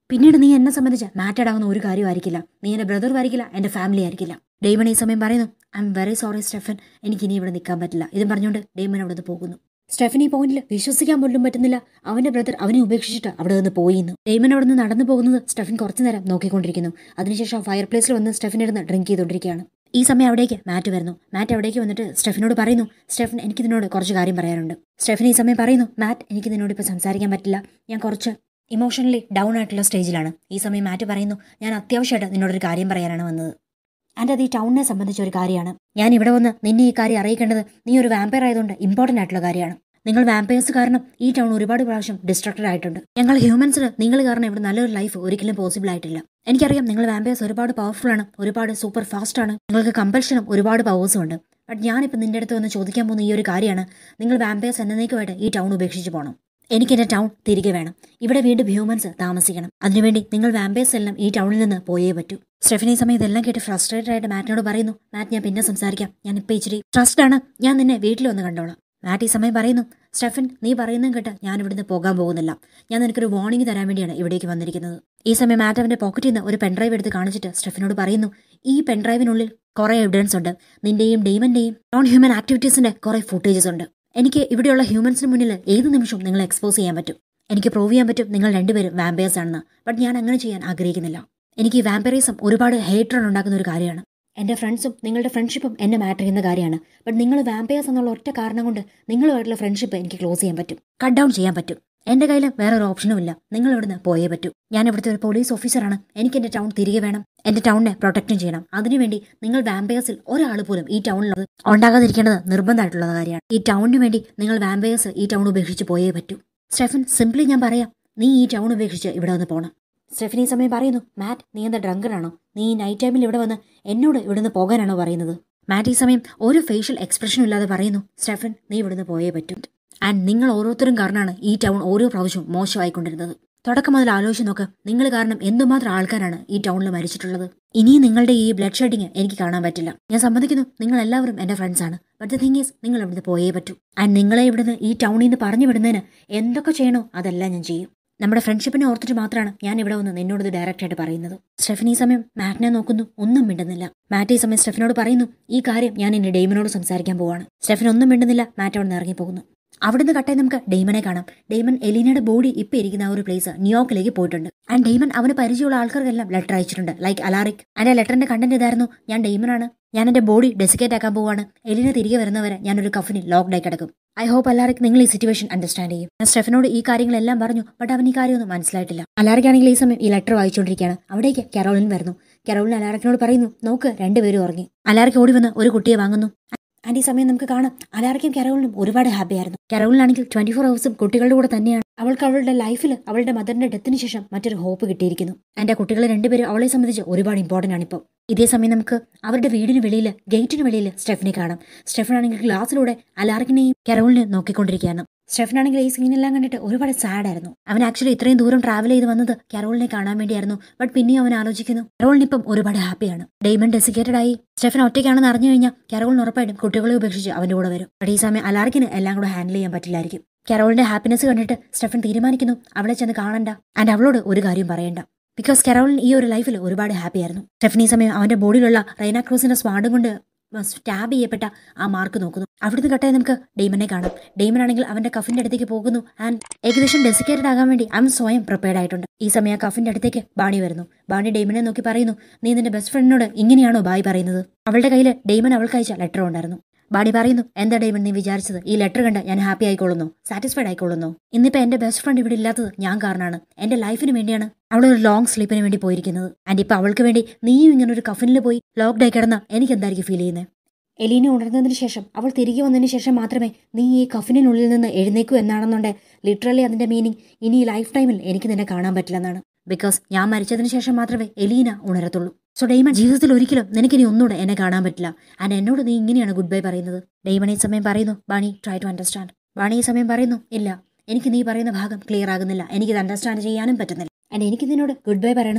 പിന്നീട് നീ എന്നെ സംബന്ധിച്ച് മാറ്റഡ് ആകുന്ന ഒരു കാര്യമായിരിക്കില്ല നീ എന്റെ ബ്രദറും ആയിരിക്കില്ല എന്റെ ഫാമിലി ആയിരിക്കില്ല ഡെയ്മൺ ഈ സമയം പറയുന്നു I'm very sorry Stefan എനിക്ക് ഇനി ഇവിടെ നിൽക്കാൻ പറ്റില്ല ഇതും പറഞ്ഞുകൊണ്ട് ഡെയ്മൺ അവിടെ നിന്ന് പോകുന്നു സ്റ്റെഫൻ ഈ പോയിന്റിൽ വിശ്വസിക്കാൻ പോലും പറ്റുന്നില്ല അവന്റെ ബ്രദർ അവനെ ഉപേക്ഷിച്ചിട്ട് അവിടെ നിന്ന് പോയിന്ന് ഡെയ്മൻ അവിടെ നിന്ന് നടന്നു പോകുന്നത് സ്റ്റെഫൻ കുറച്ചു നേരം നോക്കിക്കൊണ്ടിരിക്കുന്നു അതിനുശേഷം ഫയർ പ്ലേസിൽ വന്ന് സ്റ്റെഫൻ ഇരുന്ന് ഡ്രിങ്ക് ചെയ്തുകൊണ്ടിരിക്കുകയാണ് ഈ സമയം അവിടേക്ക് മാറ്റ് വരുന്നു മാറ്റ് അവിടേക്ക് വന്നിട്ട് സ്റ്റെഫിനോട് പറയുന്നു സ്റ്റെഫൻ എനിക്ക് നിന്നോട് കുറച്ച് കാര്യം പറയാനുണ്ട് സ്റ്റെഫൻ ഈ സമയം പറയുന്നു മാറ്റ് എനിക്ക് നിന്നോട് ഇപ്പോൾ സംസാരിക്കാൻ പറ്റില്ല ഞാൻ കുറച്ച് ഇമോഷണലി ഡൗൺ ആയിട്ടുള്ള സ്റ്റേജിലാണ് ഈ സമയം മാറ്റ് പറയുന്നു ഞാൻ അത്യാവശ്യമായിട്ട് നിന്നോടൊരു കാര്യം പറയാനാണ് വന്നത് ആൻഡ് അത് ഈ ടൗണിനെ സംബന്ധിച്ച ഒരു കാര്യമാണ് ഞാൻ ഇവിടെ വന്ന് നിന്നെ ഈ കാര്യം അറിയിക്കേണ്ടത് നീ ഒരു വാമ്പയർ ആയതുകൊണ്ട് ഇമ്പോർട്ടൻ്റ് ആയിട്ടുള്ള കാര്യമാണ് നിങ്ങൾ വാമ്പയേഴ്സ് കാരണം ഈ ടൗൺ ഒരുപാട് പ്രാവശ്യം ഡിസ്ട്രക്റ്റഡ് ആയിട്ടുണ്ട് ഞങ്ങൾ ഹ്യൂമൻസിന് നിങ്ങൾ കാരണം ഇവിടെ നല്ലൊരു ലൈഫ് ഒരിക്കലും പോസിബിൾ ആയിട്ടില്ല എനിക്കറിയാം നിങ്ങൾ വാമ്പയേഴ്സ് ഒരുപാട് പവർഫുൾ ആണ് ഒരുപാട് സൂപ്പർ ഫാസ്റ്റ് ആണ് നിങ്ങൾക്ക് കമ്പൽഷനും ഒരുപാട് പവേഴ്സും ഉണ്ട് ബട്ട് ഞാനിപ്പോൾ നിന്റെ അടുത്ത് വന്ന് ചോദിക്കാൻ പോകുന്ന ഈ ഒരു കാര്യമാണ് നിങ്ങൾ വാമ്പയേഴ്സ് എന്നേക്കുമായിട്ട് ഈ ടൗൺ ഉപേക്ഷിച്ച് പോകണം എനിക്ക് എന്റെ ടൗൺ തിരികെ വേണം ഇവിടെ വീണ്ടും ഹ്യൂമൻസ് താമസിക്കണം അതിനുവേണ്ടി നിങ്ങൾ വാമ്പേഴ്സ് എല്ലാം ഈ ടൗണിൽ നിന്ന് പോയേ പറ്റൂ സ്റ്റെഫിനി സമയം ഇതെല്ലാം കേട്ട് ഫ്രസ്ട്രേറ്റഡ് ആയിട്ട് മാറ്റിനോട് പറയുന്നു മാറ്റ് ഞാൻ പിന്നെ സംസാരിക്കാം ഞാൻ ഇപ്പൊ ഇച്ചിരി ട്രസ്റ്റ് ആണ് ഞാൻ നിന്നെ വീട്ടിൽ വന്ന് കണ്ടോളാം മാറ്റ് ഈ സമയം പറയുന്നു സ്റ്റെഫൻ നീ പറയുന്നതും കേട്ട് ഞാൻ ഇവിടുന്ന് പോകാൻ പോകുന്നില്ല ഞാൻ നിനക്കൊരു വാർണിംഗ് തരാൻ വേണ്ടിയാണ് ഇവിടേക്ക് വന്നിരിക്കുന്നത് ഈ സമയം മാറ്റ് അവന്റെ പോക്കറ്റിൽ നിന്ന് ഒരു പെൻഡ്രൈവ് എടുത്ത് കാണിച്ചിട്ട് സ്റ്റെഫിനോട് പറയുന്നു ഈ പെൻഡ്രൈവിനുള്ളിൽ കുറെ എവിഡൻസ് ഉണ്ട് നിന്റെയും ഡെയ്മന്റെയും നോൺ ഹ്യൂമൻ ആക്ടിവിറ്റീസിന്റെ കുറെ ഫുട്ടേജസ് ഉണ്ട് എനിക്ക് ഇവിടെയുള്ള ഹ്യൂമൻസിന് മുന്നിൽ ഏത് നിമിഷവും നിങ്ങളെ എക്സ്പോസ് ചെയ്യാൻ പറ്റും എനിക്ക് പ്രൂവ് ചെയ്യാൻ പറ്റും നിങ്ങൾ രണ്ടുപേരും വാമ്പയേഴ്സ് ആണെന്ന് ബട്ട് ഞാൻ അങ്ങനെ ചെയ്യാൻ ആഗ്രഹിക്കുന്നില്ല എനിക്ക് ഈ വാമ്പയറിസം ഒരുപാട് ഹേറ്റർ ഉണ്ടാക്കുന്ന ഒരു കാര്യമാണ് എൻ്റെ ഫ്രണ്ട്സും നിങ്ങളുടെ ഫ്രണ്ട്ഷിപ്പും എന്നെ മാറ്റർ ചെയ്യുന്ന കാര്യമാണ് ബട്ട് നിങ്ങൾ വാമ്പയേഴ്സ് എന്നുള്ള ഒറ്റ കാരണം കൊണ്ട് നിങ്ങളുമായിട്ടുള്ള ഫ്രണ്ട്ഷിപ്പ് എനിക്ക് ക്ലോസ് ചെയ്യാൻ പറ്റും കട്ട് ഡൗൺ ചെയ്യാൻ പറ്റും എന്റെ കയ്യിൽ വേറെ ഒരു ഓപ്ഷനും ഇല്ല നിങ്ങൾ ഇവിടുന്ന് പോയേ പറ്റൂ ഞാൻ ഇവിടുത്തെ ഒരു പോലീസ് ഓഫീസറാണ് എനിക്ക് എന്റെ ടൗൺ തിരികെ വേണം എന്റെ ടൗണിനെ പ്രൊട്ടക്റ്റും ചെയ്യണം അതിനുവേണ്ടി നിങ്ങൾ വാമ്പയേഴ്സിൽ ഒരാൾ പോലും ഈ ടൗണിലുള്ളത് ഉണ്ടാകാതിരിക്കേണ്ടത് നിർബന്ധമായിട്ടുള്ള കാര്യമാണ് ഈ ടൗണിന് വേണ്ടി നിങ്ങൾ വാമ്പയേഴ്സ് ഈ ടൗൺ ഉപേക്ഷിച്ച് പോയേ പറ്റൂ സ്റ്റെഫൻ സിംപ്ലി ഞാൻ പറയാം നീ ഈ ടൗൺ ഉപേക്ഷിച്ച് ഇവിടെ വന്ന് പോകണം സ്റ്റെഫൻ ഈ സമയം പറയുന്നു മാറ്റ് നീ എന്താ ഡ്രങ്കറാണോ നീ ഈ നൈറ്റ് ടൈമിൽ ഇവിടെ വന്ന് എന്നോട് ഇവിടുന്ന് പോകാനാണോ പറയുന്നത് മാറ്റ് ഈ സമയം ഒരു ഫേഷ്യൽ എക്സ്പ്രഷനും ഇല്ലാതെ പറയുന്നു സ്റ്റെഫൻ നീ ഇവിടുന്ന് പോയേ പറ്റും ആൻഡ് നിങ്ങൾ ഓരോരുത്തരും കാരണമാണ് ഈ ടൗൺ ഓരോ പ്രാവശ്യവും മോശമായിക്കൊണ്ടിരുന്നത് തുടക്കം മുതൽ ആലോചിച്ച് നോക്ക് നിങ്ങൾ കാരണം എന്തുമാത്രം ആൾക്കാരാണ് ഈ ടൗണിൽ മരിച്ചിട്ടുള്ളത് ഇനിയും നിങ്ങളുടെ ഈ ബ്ലഡ് ഷെഡിങ് എനിക്ക് കാണാൻ പറ്റില്ല ഞാൻ സമ്മതിക്കുന്നു നിങ്ങൾ എല്ലാവരും എന്റെ ഫ്രണ്ട്സ് ആണ് ബട്ട് ദ തിങ് ഈസ് നിങ്ങൾ ഇവിടുന്ന് പോയേ പറ്റൂ ആൻഡ് നിങ്ങളെ ഇവിടുന്ന് ഈ ടൗണിൽ നിന്ന് പറഞ്ഞു വിടുന്നതിന് എന്തൊക്കെ ചെയ്യണോ അതെല്ലാം ഞാൻ ചെയ്യും നമ്മുടെ ഫ്രണ്ട്ഷിപ്പിനെ ഓർത്തിട്ട് മാത്രമാണ് ഞാൻ ഇവിടെ വന്ന് നിന്നോട് ഇത് ഡയറക്റ്റ് ആയിട്ട് പറയുന്നത് സ്റ്റെഫിനി സമയം മാറ്റിനെ നോക്കുന്നു ഒന്നും മിണ്ടുന്നില്ല മാറ്റ് ഈ സമയം സ്റ്റെഫിനോട് പറയുന്നു ഈ കാര്യം ഞാൻ എന്റെ ഡെയ്മനോട് സംസാരിക്കാൻ പോവാണ് സ്റ്റെഫിൻ ഒന്നും മിണ്ടുന്നില്ല മാറ്റ് അവിടെ നിന്ന് ഇറങ്ങി പോകുന്നു അവിടുന്ന് കട്ടായി നമുക്ക് ഡെയ്മനെ കാണാം ഡെയ്മൻ എലീനയുടെ ബോഡി ഇപ്പൊ ഇരിക്കുന്ന ആ ഒരു പ്ലേസ് ന്യൂയോർക്കിലേക്ക് പോയിട്ടുണ്ട് ആൻഡ് ഡെയ്മൻ അവന് പരിചയമുള്ള ആൾക്കാർക്കെല്ലാം ലെറ്റർ അയച്ചിട്ടുണ്ട് ലൈക്ക് അലാറിക് ആൻഡ് ആ ലെറ്ററിന്റെ കണ്ടന്റ് ഇതായിരുന്നു ഞാൻ ഡെയ്മനാണ് ഞാൻ എന്റെ ബോഡി ഡെസിക്കേറ്റ് ആക്കാൻ പോവാണ് എലീന തിരികെ വരുന്നവരെ ഞാൻ ഒരു കഫിനിൽ ലോക്ക്ഡായി കിടക്കും ഐ ഹോപ്പ് അലാറിക് നിങ്ങൾ ഈ സിറ്റുവേഷൻ അണ്ടർസ്റ്റാൻഡ് ചെയ്യും ഞാൻ സ്റ്റെഫനോട് ഈ കാര്യങ്ങളെല്ലാം പറഞ്ഞു ബട്ട് അവൻ ഈ കാര്യമൊന്നും മനസ്സിലായിട്ടില്ല അലാറിക്കാണെങ്കിൽ ഈ സമയം ഈ ലെറ്റർ വായിച്ചുകൊണ്ടിരിക്കുകയാണ് അവിടേക്ക് കരോളിൻ വരുന്നു കരോളിൻ അലാറിക്കിനോട് പറയുന്നു നോക്ക് രണ്ടുപേരും ഉറങ്ങി അലാറിക്ക് ഓടി വന്ന് ഒരു കുട്ടിയെ വാങ്ങുന്നു ആൻഡ് ഈ സമയം നമുക്ക് കാണാം അലാർക്കും കരോളിനും ഒരുപാട് ഹാപ്പി ആയിരുന്നു കരോളിനാണെങ്കിൽ ട്വന്റി ഫോർ ഹവേഴ്സും കുട്ടികളുടെ കൂടെ തന്നെയാണ് അവൾക്ക് അവളുടെ ലൈഫിൽ അവളുടെ മദറിന്റെ ഡെത്തിന് ശേഷം മറ്റൊരു ഹോപ്പ് കിട്ടിയിരിക്കുന്നു എന്റെ കുട്ടികൾ രണ്ടുപേരും അവളെ സംബന്ധിച്ച് ഒരുപാട് ഇമ്പോർട്ടന്റ് ആണ് ഇപ്പോൾ ഇതേ സമയം നമുക്ക് അവരുടെ വീടിന് വെളിയിൽ ഗേറ്റിന് വെളിയിൽ സ്റ്റെഫിനെ കാണാം സ്റ്റെഫൻ ആണെങ്കിൽ ഗ്ലാസ്സിലൂടെ അലാർക്കിനെയും കരോളിനെയും നോക്കിക്കൊണ്ടിരിക്കുകയാണ് സ്റ്റെഫനാണെങ്കിൽ ഈ സീനെല്ലാം കണ്ടിട്ട് ഒരുപാട് സാഡ് ആയിരുന്നു അവൻ ആക്ച്വലി ഇത്രയും ദൂരം ട്രാവൽ ചെയ്ത് വന്നത് കരോളിനെ കാണാൻ വേണ്ടിയായിരുന്നു ബട്ട് പിന്നെയും അവൻ ആലോചിക്കുന്നു കരോളിനിപ്പം ഒരുപാട് ഹാപ്പിയാണ് ഡെയ്മൺ ഡെസിക്കേറ്റഡ് ആയി സ്റ്റെഫൻ ഒറ്റയ്ക്കാണെന്ന് അറിഞ്ഞു കഴിഞ്ഞാൽ കരോളിന് ഉറപ്പായിട്ടും കുട്ടികളെ ഉപേക്ഷിച്ച് അവന്റെ കൂടെ വരും ബട്ട് ഈ സമയം അലാർക്കിന് എല്ലാം കൂടെ ഹാൻഡിൽ ചെയ്യാൻ പറ്റില്ലായിരിക്കും കരോളിന്റെ ഹാപ്പിനെസ് കണ്ടിട്ട് സ്റ്റെഫൻ തീരുമാനിക്കുന്നു അവളെ ചെന്ന് കാണണ്ട ആൻഡ് അവളോട് ഒരു കാര്യം പറയണ്ട ബിക്കോസ് കരോളിൻ ഈ ഒരു ലൈഫിൽ ഒരുപാട് ഹാപ്പി ആയിരുന്നു സ്റ്റെഫൻ ഈ സമയം അവന്റെ ബോഡിയിലുള്ള റൈന ക്രൂസിന്റെ സ്വാഡും കൊണ്ട് സ്റ്റാബ് ചെയ്യപ്പെട്ട ആ മാർക്ക് നോക്കുന്നു അവിടുന്ന് കട്ടായി നമുക്ക് ഡെയ്മനെ കാണാം ഡെയ്മൻ ആണെങ്കിൽ അവന്റെ കഫിന്റെ അടുത്തേക്ക് പോകുന്നു ആൻഡ് ഏകദേശം ഡെസിക്കേറ്റഡ് ആകാൻ വേണ്ടി അവൻ സ്വയം പ്രിപ്പയർഡ് ആയിട്ടുണ്ട് ഈ സമയം ആ കഫിന്റെ അടുത്തേക്ക് ബാണി വരുന്നു ബാണി ഡെയ്മനെ നോക്കി പറയുന്നു നീ നിന്റെ ബെസ്റ്റ് ഫ്രണ്ടിനോട് ഇങ്ങനെയാണോ ബായ് പറയുന്നത് അവളുടെ കയ്യിൽ ഡെയ്മൻ അവൾക്ക് അയച്ച ലെറ്റർ ഉണ്ടായിരുന്നു ബാഡി പറയുന്നു എന്താ ഡെയ്മൻ നീ വിചാരിച്ചത് ഈ ലെറ്റർ കണ്ട് ഞാൻ ഹാപ്പി ആയിക്കൊള്ളുന്നു സാറ്റിസ്ഫൈഡ് ആയിക്കൊള്ളുന്നു ഇന്നിപ്പോ എന്റെ ബെസ്റ്റ് ഫ്രണ്ട് ഇവിടെ ഇല്ലാത്തത് ഞാൻ കാരണമാണ് എന്റെ ലൈഫിന് വേണ്ടിയാണ് അവൾ ഒരു ലോങ് സ്ലീപ്പിന് വേണ്ടി പോയിരിക്കുന്നത് ആൻഡ് ഇപ്പൊ അവൾക്ക് വേണ്ടി നീയും ഇങ്ങനെ ഒരു കഫിനിൽ പോയി ലോക്ക്ഡ് ആയി കിടന്ന എനിക്ക് എന്തായിരിക്കും ഫീൽ ചെയ്യുന്നത് എലീന ഉണർന്നതിന് ശേഷം അവൾ തിരികെ വന്നതിന് ശേഷം മാത്രമേ നീ ഈ കഫിനുള്ളിൽ നിന്ന് എഴുന്നേക്കൂ എന്നാണെന്നുണ്ടെ ലിറ്ററലി അതിന്റെ മീനിങ് ഇനി ഈ ലൈഫ് ടൈമിൽ എനിക്ക് നിന്നെ കാണാൻ പറ്റില്ലെന്നാണ് ബിക്കോസ് ഞാൻ മരിച്ചതിന് ശേഷം മാത്രമേ എലീന ഉണരത്തുള്ളൂ സോ ഡെയ്മൺ ജീവിതത്തിൽ ഒരിക്കലും നിനക്കിനി ഒന്നുകൂടെ എന്നെ കാണാൻ പറ്റില്ല ആൻഡ് എന്നോട് നീ ഇങ്ങനെയാണ് ഗുഡ് ബൈ പറയുന്നത് ഡെയ്മൺ ഈ സമയം പറയുന്നു Bonnie try to understand Bonnie ഈ സമയം പറയുന്നു ഇല്ല എനിക്ക് നീ പറയുന്ന ഭാഗം ക്ലിയർ ആകുന്നില്ല എനിക്കിത് അണ്ടർസ്റ്റാൻഡ് ചെയ്യാനും പറ്റുന്നില്ല ആൻഡ് എനിക്ക് നിന്നോട് ഗുഡ് ബൈ പറയണമെന്നില്ല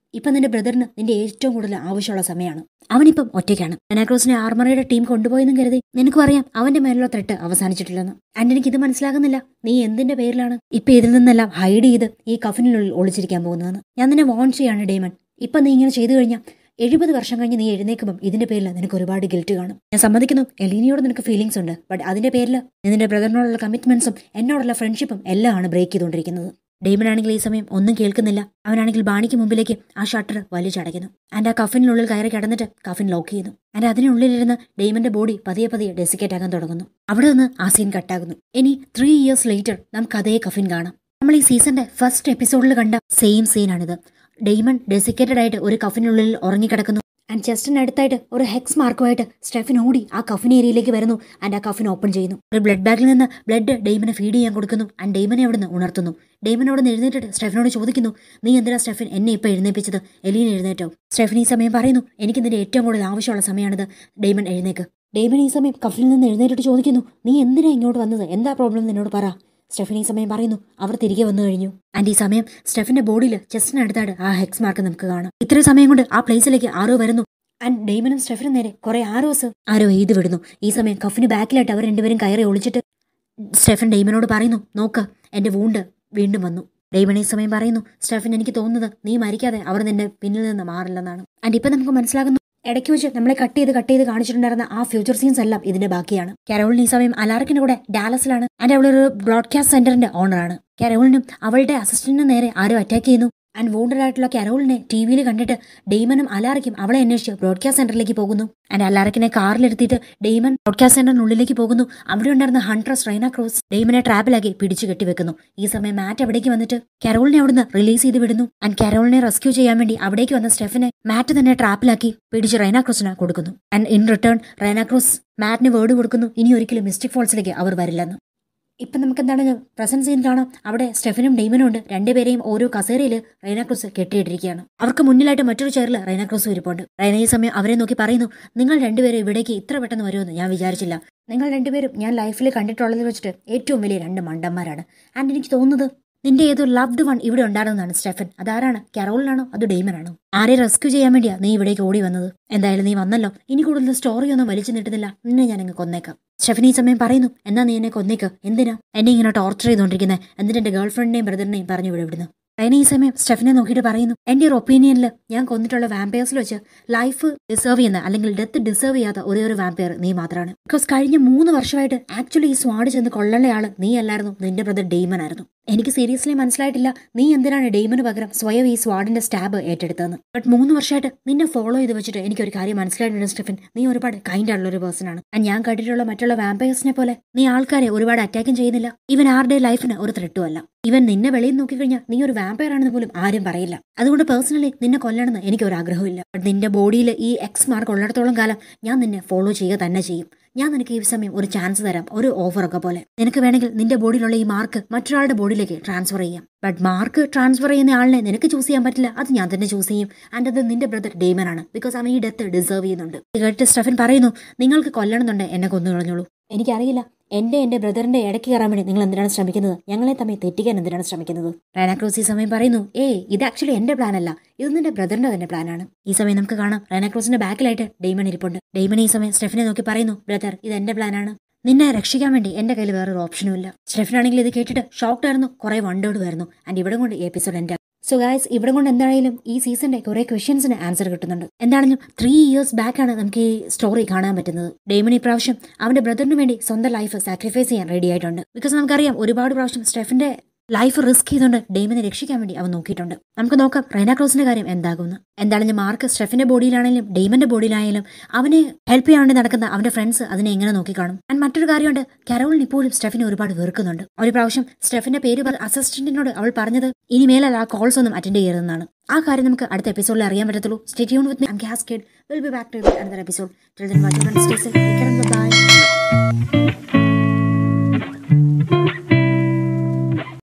ഇപ്പം നിന്റെ ബ്രദറിന് നിന്റെ ഏറ്റവും കൂടുതൽ ആവശ്യമുള്ള സമയമാണ് അവനിപ്പം ഒറ്റയ്ക്കാണ് അനാക്രോസിനെ ആർമറയുടെ ടീം കൊണ്ടുപോയെന്നും കരുതി നിനക്കും അറിയാം അവന്റെ മേലുള്ള ത്രെട്ട് അവസാനിച്ചിട്ടില്ലെന്ന് ആൻഡ് എനിക്ക് ഇത് മനസ്സിലാകുന്നില്ല നീ എന്തിന്റെ പേരിലാണ് ഇപ്പൊ ഇതിൽ നിന്നെല്ലാം ഹൈഡ് ചെയ്ത് ഈ കഫിനുള്ളിൽ ഒളിച്ചിരിക്കാൻ പോകുന്നതെന്ന് ഞാൻ നിന്നെ വോൺ ചെയ്യാണ് ഡേമൺ ഇപ്പൊ നീ ഇങ്ങനെ ചെയ്തു കഴിഞ്ഞാൽ എഴുപത് വർഷം കഴിഞ്ഞ് നീ എഴുന്നേക്കുമ്പം ഇതിന്റെ പേരിൽ നിനക്ക് ഒരുപാട് ഗിൽറ്റ് കാണും ഞാൻ സമ്മതിക്കുന്നു എലീനയോട് നിനക്ക് ഫീലിംഗ്സ് ഉണ്ട് ബട്ട് അതിന്റെ പേരിൽ നീ നിന്റെ ബ്രദറിനോടുള്ള കമ്മിറ്റ്മെന്റ്സും എന്നോടുള്ള ഫ്രണ്ട്ഷിപ്പും എല്ലാമാണ് ബ്രേക്ക് ചെയ്തുകൊണ്ടിരിക്കുന്നത് ഡെയ്മൻ ആണെങ്കിൽ ഈ സമയം ഒന്നും കേൾക്കുന്നില്ല അവനാണെങ്കിൽ ബാണിക്ക് മുമ്പിലേക്ക് ആ ഷട്ടർ വലിച്ചടയ്ക്കുന്നു ആൻഡ് ആ കഫിനുള്ളിൽ കയറി കിടന്നിട്ട് കഫിൻ ലോക്ക് ചെയ്യുന്നു ആൻഡ് അതിനുള്ളിലിരുന്ന് ഡെയ്മന്റെ ബോഡി പതിയെ പതിയെ ഡെസിക്കേറ്റ് ആകാൻ തുടങ്ങുന്നു അവിടെ നിന്ന് ആ സീൻ കട്ടാകുന്നു ഇനി ത്രീ ഇയേഴ്സ് ലേറ്റർ നമുക്ക് അതേ കഫിൻ കാണാം നമ്മൾ ഈ സീസണിന്റെ ഫസ്റ്റ് എപ്പിസോഡിൽ കണ്ട സെയിം സീനാണിത് ഡെയ്മൺ ഡെസിക്കേറ്റഡ് ആയിട്ട് ഒരു കഫിനുള്ളിൽ ഉറങ്ങിക്കിടക്കുന്നു ആൻഡ് ചെസ്റ്റിനടുത്തായിട്ട് ഒരു ഹെക്സ് മാർക്കുമായിട്ട് സ്റ്റെഫിൻ ഓടി ആ കഫിൻ ഏരിയയിലേക്ക് വരുന്നു ആൻഡ് ആ കഫിൻ ഓപ്പൺ ചെയ്യുന്നു ഒരു ബ്ലഡ് ബാഗിൽ നിന്ന് ബ്ലഡ് ഡെയ്മനെ ഫീഡ് ചെയ്യാൻ കൊടുക്കുന്നു ആൻഡ് ഡെയ്മനെ അവിടുന്ന് ഉണർത്തുന്നു ഡെയ്മൻ അവിടെ നിന്ന് എഴുന്നേറ്റിട്ട് സ്റ്റെഫിനോട് ചോദിക്കുന്നു നീ എന്തിനാ സ്റ്റെഫിൻ എന്നെ ഇപ്പൊ എഴുന്നേപ്പിച്ചത് എലീൻ എഴുന്നേറ്റോ സ്റ്റെഫിൻ ഈ സമയം പറയുന്നു എനിക്ക് നിന്റെ ഏറ്റവും കൂടുതൽ ആവശ്യമുള്ള സമയമാണിത് ഡെയ്മൻ എഴുന്നേക്ക് ഡെയ്മൻ ഈ സമയം കഫിൽ നിന്ന് എഴുന്നേറ്റിട്ട് ചോദിക്കുന്നു നീ എന്തിനാ ഇങ്ങോട്ട് വന്നത് എന്താ പ്രോബ്ലം നിന്നോട് പറ സ്റ്റെഫൻ ഈ സമയം പറയുന്നു അവർ തിരികെ വന്നു കഴിഞ്ഞു ആൻഡ് ഈ സമയം സ്റ്റെഫിന്റെ ബോഡിയിൽ ചെസ്റ്റിനടുത്തായിട്ട് ആ ഹെക്സ് മാർക്ക് നമുക്ക് കാണാം ഇത്രയും സമയം കൊണ്ട് ആ പ്ലേസിലേക്ക് ആരോ വരുന്നു ആൻഡ് ഡെയ്മനും സ്റ്റെഫിനും നേരെ കുറെ ആരോസ് ആരോ എഴുതി വിടുന്നു ഈ സമയം കഫിന് ബാക്കിലായിട്ട് അവർ രണ്ടുപേരും കയറി ഒളിച്ചിട്ട് സ്റ്റെഫൻ ഡെയ്മനോട് പറയുന്നു നോക്ക് എന്റെ വൂണ്ട് വീണ്ടും വന്നു ഡെയ്മൺ ഈ സമയം പറയുന്നു സ്റ്റെഫൻ എനിക്ക് തോന്നുന്നത് നീ മരിക്കാതെ അവർ നിന്റെ പിന്നിൽ നിന്ന് മാറില്ലെന്നാണ് ആൻഡ് ഇപ്പൊ നമുക്ക് മനസ്സിലാകുന്നു ഇടയ്ക്ക് വെച്ച് നമ്മളെ കട്ട് ചെയ്ത് കട്ട് ചെയ്ത് കാണിച്ചിട്ടുണ്ടായിരുന്ന ആ ഫ്യൂച്ചർ സീൻസ് എല്ലാം ഇതിന്റെ ബാക്കിയാണ് കരോളിന് ഈ സമയം അലാർക്കിന്റെ കൂടെ ഡാലസിലാണ് ആൻഡ് അവളൊരു ബ്രോഡ്കാസ്റ്റ് സെന്ററിന്റെ ഓണറാണ് കരോളിനും അവളുടെ അസിസ്റ്റന്റിന് നേരെ ആരോ അറ്റാക്ക് ചെയ്യുന്നു ആൻഡ് വോണ്ടഡ് ആയിട്ടുള്ള കരോളിനെ ടി വിയിൽ കണ്ടിട്ട് ഡെയ്മനും അലാറിക്കും അവളെ അന്വേഷിച്ച് ബ്രോഡ്കാസ്റ്റ് സെന്ററിലേക്ക് പോകുന്നു ആൻഡ് അലാറിക്കിനെ കാറിലെടുത്തിട്ട് ഡെയ്മൻ ബ്രോഡ്കാസ്റ്റ് സെന്ററിനുള്ളിലേക്ക് പോകുന്നു അവിടെ ഉണ്ടായിരുന്ന ഹൺട്രസ് റൈന ക്രോസ് ഡെയ്മനെ ട്രാപ്പിലാക്കി പിടിച്ചു കെട്ടിവെക്കുന്നു ഈ സമയം മാറ്റ് അവിടേക്ക് വന്നിട്ട് കരോളിനെ അവിടുന്ന് റിലീസ് ചെയ്ത് വിടുന്നു ആൻഡ് കരോളിനെ റെസ്ക്യൂ ചെയ്യാൻ വേണ്ടി അവിടേക്ക് വന്ന സ്റ്റെഫിനെ മാറ്റ് തന്നെ ട്രാപ്പിലാക്കി പിടിച്ച് റൈന ക്രോസിന് കൊടുക്കുന്നു and in return Rayna Cruz മാറ്റിന് വേർഡ് കൊടുക്കുന്നു ഇനി ഒരിക്കലും മിസ്റ്റിക് ഫോൾസിലേക്ക് അവർ വരില്ലെന്ന് ഇപ്പം നമുക്ക് എന്താണ് പ്രസന്റ് സീൻ കാണാം അവിടെ സ്റ്റെഫനും ഡെയ്മനും ഉണ്ട് രണ്ടുപേരെയും ഓരോ കസേരയിൽ റൈനാക്രോസ് കെട്ടിയിട്ടിരിക്കുകയാണ് അവർക്ക് മുന്നിലായിട്ട് മറ്റൊരു ചെയറിൽ റൈനാക്രോസ് ഇരിപ്പുണ്ട് റൈന ഈ സമയം അവരെ നോക്കി പറയുന്നു നിങ്ങൾ രണ്ടുപേരും ഇവിടേക്ക് ഇത്ര പെട്ടെന്ന് വരുമെന്ന് ഞാൻ വിചാരിച്ചില്ല നിങ്ങൾ രണ്ടുപേരും ഞാൻ ലൈഫിൽ കണ്ടിട്ടുള്ളതിൽ വെച്ചിട്ട് ഏറ്റവും വലിയ രണ്ട് മണ്ടന്മാരാണ് ആൻഡ് എനിക്ക് തോന്നുന്നത് നിന്റെ ഏതോ ലവ്ഡ് വൺ ഇവിടെ ഉണ്ടായിരുന്നതാണ് സ്റ്റെഫൻ അതാരാണ് കരോളിനാണോ അത് ഡെയ്മനാണോ ആരെ റെസ്ക്യൂ ചെയ്യാൻ വേണ്ടിയാ നീ ഇവിടേക്ക് ഓടി വന്നത് എന്തായാലും നീ വന്നല്ലോ ഇനി കൂടുതൽ സ്റ്റോറി ഒന്നും വലിച്ചു നീട്ടുന്നില്ല നിന്നെ ഞാൻ അങ്ങ് കൊന്നേക്കാം സ്റ്റെഫൻ ഈ സമയം പറയുന്നു എന്നാ നീ എന്നെ കൊന്നേക്ക് എന്തിനാ എന്നെ ഇങ്ങനെ ടോർച്ചർ ചെയ്തുകൊണ്ടിരിക്കുന്നത് എന്നിട്ട് എന്റെ ഗേൾഫ്രണ്ടിനെയും ബ്രദറിനെയും പറഞ്ഞു ഇവിടെ ഇവിടുന്ന് റൈന ഈ സമയം സ്റ്റെഫിനെ നോക്കിയിട്ട് പറയുന്നു എന്റെ ഒരു ഒപ്പീനിയനിൽ ഞാൻ കൊന്നിട്ടുള്ള വാമ്പയേഴ്സിൽ വെച്ച് ലൈഫ് ഡിസേർവ് ചെയ്യുന്ന അല്ലെങ്കിൽ ഡെത്ത് ഡിസേർവ് ചെയ്യാത്ത ഒരേ ഒരു വാമ്പയർ നീ മാത്രമാണ് ബിക്കോസ് കഴിഞ്ഞ മൂന്ന് വർഷമായിട്ട് ആക്ച്വലി ഈ സ്വാഡ് ചെന്ന് കൊള്ളലയാള് നീ അല്ലായിരുന്നു നിന്റെ ബ്രദർ ഡെയ്മൻ ആയിരുന്നു എനിക്ക് സീരിയസ്ലി മനസ്സിലായിട്ടില്ല നീ എന്തിനാണ് ഡെയ്മന് പകരം സ്വയം ഈ സ്വാഡിന്റെ സ്റ്റാബ് ഏറ്റെടുത്തതെന്ന് ബട്ട് മൂന്ന് വർഷമായിട്ട് നിന്നെ ഫോളോ ചെയ്ത് വെച്ചിട്ട് എനിക്ക് ഒരു കാര്യം മനസ്സിലായിട്ടുണ്ട് സ്റ്റെഫൻ നീ ഒരുപാട് കൈൻഡ് ആയിട്ടുള്ള ഒരു പേഴ്സൺ ആണ് And ഞാൻ കണ്ടിട്ടുള്ള മറ്റുള്ള വാമ്പയേഴ്സിനെ പോലെ നീ ആൾക്കാരെ ഒരുപാട് അറ്റാക്കും ചെയ്യുന്നില്ല ഇവൻ ആരുടെ ലൈഫിന് ഒരു ത്രെട്ടും അല്ല ഇവൻ നിന്നെ വെളിയിൽ നോക്കിക്കഴിഞ്ഞാൽ നീ ഒരു വാമ്പയർ ആണെന്ന് പോലും ആരും പറയില്ല അതുകൊണ്ട് പേഴ്സണലി നിന്നെ കൊല്ലണമെന്ന് എനിക്ക് ഒരു ആഗ്രഹമില്ല ബട്ട് നിന്റെ ബോഡിയിൽ ഈ എക്സ് മാർക്ക് ഉള്ളിടത്തോളം കാലം ഞാൻ നിന്നെ ഫോളോ ചെയ്യുക തന്നെ ചെയ്യും ഞാൻ നിനക്ക് ഈ സമയം ഒരു ചാൻസ് തരാം ഒരു ഓഫറൊക്കെ പോലെ നിനക്ക് വേണമെങ്കിൽ നിന്റെ ബോഡിയിലുള്ള ഈ മാർക്ക് മറ്റൊരാളുടെ ബോഡിയിലേക്ക് ട്രാൻസ്ഫർ ചെയ്യാം ബട്ട് മാർക്ക് ട്രാൻസ്ഫർ ചെയ്യുന്ന ആളിനെ നിനക്ക് ചൂസ് ചെയ്യാൻ പറ്റില്ല അത് ഞാൻ തന്നെ ചൂസ് ചെയ്യും ആൻഡ് അത് നിന്റെ ബ്രദർ ഡേമൻ ആണ് ബിക്കോസ് അവൻ ഈ ഡെത്ത് ഡിസേർവ് ചെയ്യുന്നുണ്ട് ഇത് കേട്ടിട്ട് സ്റ്റെഫൻ പറയുന്നു നിങ്ങൾക്ക് കൊല്ലണമെന്നുണ്ട് എന്നെ കൊന്നു കളഞ്ഞോളൂ എനിക്കറിയില്ല എന്റെ എന്റെ ബ്രദറിന്റെ ഇടയ്ക്ക് കയറാൻ വേണ്ടി നിങ്ങൾ എന്തിനാണ് ശ്രമിക്കുന്നത് ഞങ്ങളെ തമ്മിൽ തെറ്റിക്കാൻ എന്തിനാണ് ശ്രമിക്കുന്നത് റൈനാക്രോസ് ഈ സമയം പറയുന്നു ഏയ് ഇത് ആക്ച്വലി എന്റെ പ്ലാൻ അല്ല ഇത് നിന്റെ ബ്രദറിന്റെ തന്നെ പ്ലാനാണ് ഈ സമയം നമുക്ക് കാണാം റൈനാക്രോസിന്റെ ബാക്കിലായിട്ട് ഡെയ്മൺ ഇരിപ്പുണ്ട് ഡെയ്മൺ ഈ സമയം സ്റ്റെഫിനെ നോക്കി പറയുന്നു ബ്രദർ ഇത് എന്റെ പ്ലാനാണ് നിന്നെ രക്ഷിക്കാൻ വേണ്ടി എന്റെ കയ്യിൽ വേറൊരു ഓപ്ഷനും ഇല്ല സ്റ്റെഫിനാണെങ്കിൽ ഇത് കേട്ടിട്ട് ഷോക്ക്ഡ് ആയിരുന്നു കുറെ വണ്ടേർഡ് ആയിരുന്നു ആൻഡ് ഇവിടെ കൊണ്ട് ഈ എപ്പിസോഡ് എന്റെ സോ ഗായ്സ് ഇവിടെ കൊണ്ട് എന്തായാലും ഈ സീസണിന്റെ കുറെ ക്വസ്റ്റ്യൻസിന് ആൻസർ കിട്ടുന്നുണ്ട് എന്താണെങ്കിലും ത്രീ ഇയേഴ്സ് ബാക്ക് ആണ് നമുക്ക് ഈ സ്റ്റോറി കാണാൻ പറ്റുന്നത് ഡേമൺ ഈ പ്രാവശ്യം അവന്റെ ബ്രദറിന് വേണ്ടി സ്വന്തം ലൈഫ് സാക്രിഫൈസ് ചെയ്യാൻ റെഡി ആയിട്ടുണ്ട് ബിക്കോസ് നമുക്കറിയാം ഒരുപാട് പ്രാവശ്യം സ്റ്റെഫിന്റെ ലൈഫ് റിസ്ക് ചെയ്തുകൊണ്ട് ഡെയ്മിനെ രക്ഷിക്കാൻ വേണ്ടി അവൻ നോക്കിയിട്ടുണ്ട് നമുക്ക് നോക്കാം റൈന ക്രോസിന്റെ കാര്യം എന്താകുമെന്ന് എന്താണെങ്കിലും മാർക്ക് സ്റ്റെഫിന്റെ ബോഡിയിലാണെങ്കിലും ഡെയ്മന്റെ ബോഡിയിലായാലും അവനെ ഹെൽപ്പ് ചെയ്യാണ്ട് നടക്കുന്ന അവന്റെ ഫ്രണ്ട്സ് അതിനെ എങ്ങനെ നോക്കിക്കാണും ആൻഡ് മറ്റൊരു കാര്യമുണ്ട് കരോളിന് ഇപ്പോഴും സ്റ്റെഫിനെ ഒരുപാട് വെറുക്കുന്നുണ്ട് ഒരു പ്രാവശ്യം സ്റ്റെഫിന്റെ പേര് അസിസ്റ്റന്റിനോട് അവൾ പറഞ്ഞത് ഇനി മേലല്ല ആ കോൾസ് ഒന്നും അറ്റൻഡ് ചെയ്യരുതെന്നാണ് ആ കാര്യം നമുക്ക് അടുത്ത എപ്പിസോഡിൽ അറിയാൻ പറ്റത്തുള്ളൂ stay tune with me I'm gas kid will be back to another episode till then watch stay safe by